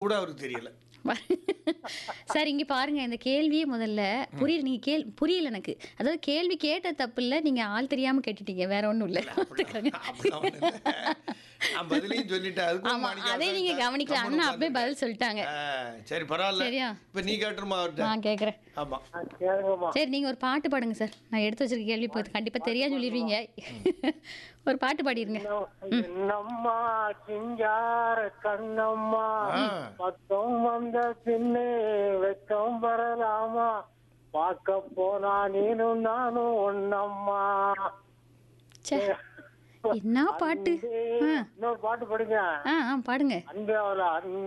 கூட அவருக்கு தெரியல சார் இங்க பாருங்க இந்த கேள்வியே முதல்ல புரியல நீங்க கேள் புரியல எனக்கு அதாவது கேள்வி கேட்ட தப்பு இல்ல நீங்க ஆள் தெரியாம கேட்டுட்டீங்க வேற ஒண்ணும் இல்ல அப்படிலாம் அப்படிலாம் ஒண்ணும் இல்ல. நான் பதிலையும் சொல்லிட்டேன் அதுக்கும் ஆமா மாணிக்கம் அதே நீங்க அவர்கள் கவனிக்கல கம்முனு அண்ணா அப்படியே உட்கார்ந்துட்டேன். பதில் சொல்லிட்டாங்க ஆ, சரி பரவாயில்ல சரியா இப்ப நீ கேட்டுருமா அவர்கிட்ட நான் கேக்குறேன் ஆமா கேளுங்கம்மா சரி நீங்க ஒரு பாட்டு பாடுங்க சார் நான் எடுத்து வச்சிருக்க கேள்வி போய் கண்டிப்பா தெரியாது சொல்லிடுவீங்க ஒரு பாட்டு பாடிருங்க என்னம்மா சிங்கார கண்ணம்மா ஆ. பக்கம் வந்த பின்னே வெக்கம் வரலாமா பார்க்க போனா நீனும் நானும் ஒன்னம்மா ச்சே என்ன பாட்டு ஆ இன்னொரு பாட்டு படிங்க ஆ ஆ பாடுங்க அன்பே அவள